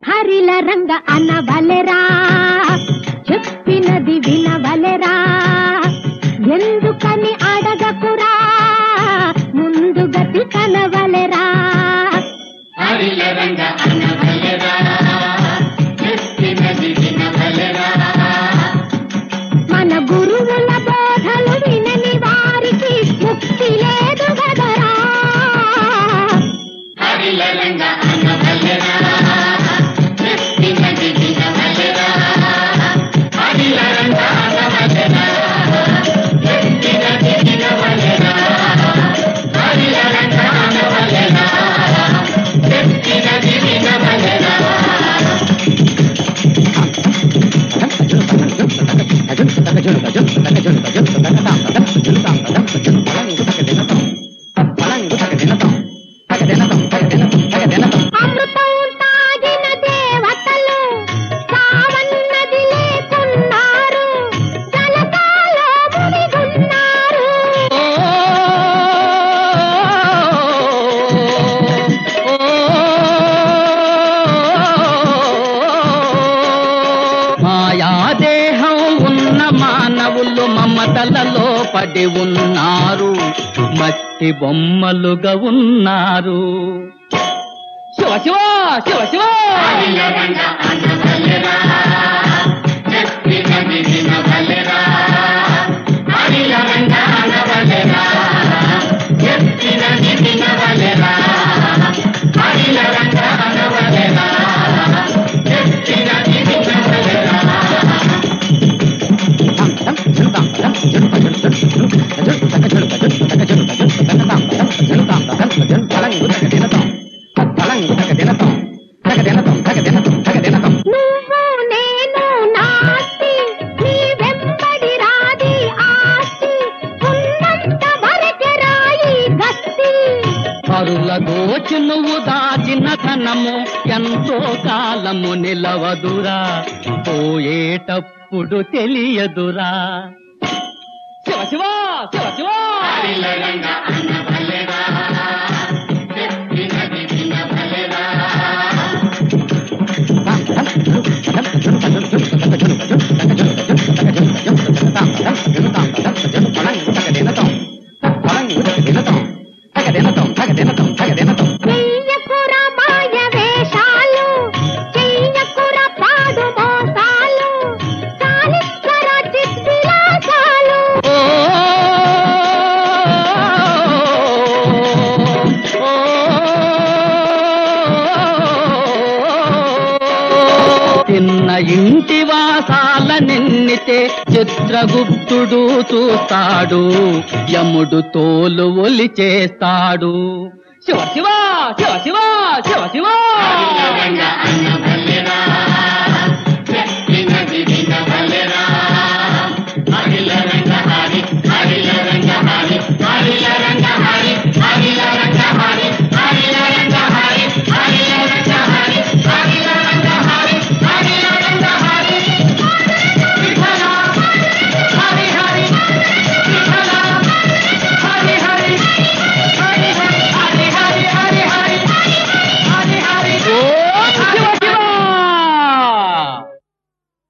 హరిల రంగ అనవలెరా చెప్పినది వినవలెరా ఎందుకని అడగకురా ముందు గతి కనవలెరా హరిల రంగ అనవలెరా చెప్పినది వినవలెరా మన గురువుల బోధలు వినని వారికి ముక్తి లేదు గదరా హరిల రంగ అనవలెరా చెప్పినది వినవలెరా హరిల రంగ అనవలెరా చెప్పినది వినవలెరా హరిల రంగ అనవలెరా చెప్పినది వినవలెరా అమృతం తాగిన దేవతలు సావన్నది లేకున్నారు జలకాలో మునిగున్నారు మాయాదేహం ఉన్న మానవులు మమతలలో పడి ఉన్నారు మట్టి బొమ్మలుగా ఉన్నారు శివ శివ శివ శివ హరిల రంగ అనవలెరా చెప్పినది వినవలెరా హరిల రంగ అనవలెరా చెప్పినది వినవలెరా హరిల రంగ అనవలెరా చెప్పినది వినవలెరా నువ్వు నేను నాస్తి నీ వెంబడి రాది ఆస్తి ఉన్నంత వరకే రాయి గస్తి పరుల దోచి నువ్వు దాచిన ధనము ఎంతో కాలము నిలవదురా పోయేటప్పుడు తెలియదురా శివ శివ శివ శివ హరిల రంగ అనవలెరా చెప్పినది వినవలెరా చెయ్యకుర మాయ వేషాలు చెయ్యకుర పాడు మోసాలు చాలిక్కర చిత్విలాసాలు ఓ తిన్న ఇంటి వాసాల నిన్నితే చిత్రగుప్తుడు చూస్తాడు యముడు తోలు ఒలి చేస్తాడు శివ శివ శివ శివ శివ శివ హరిల రంగ అనవలెరా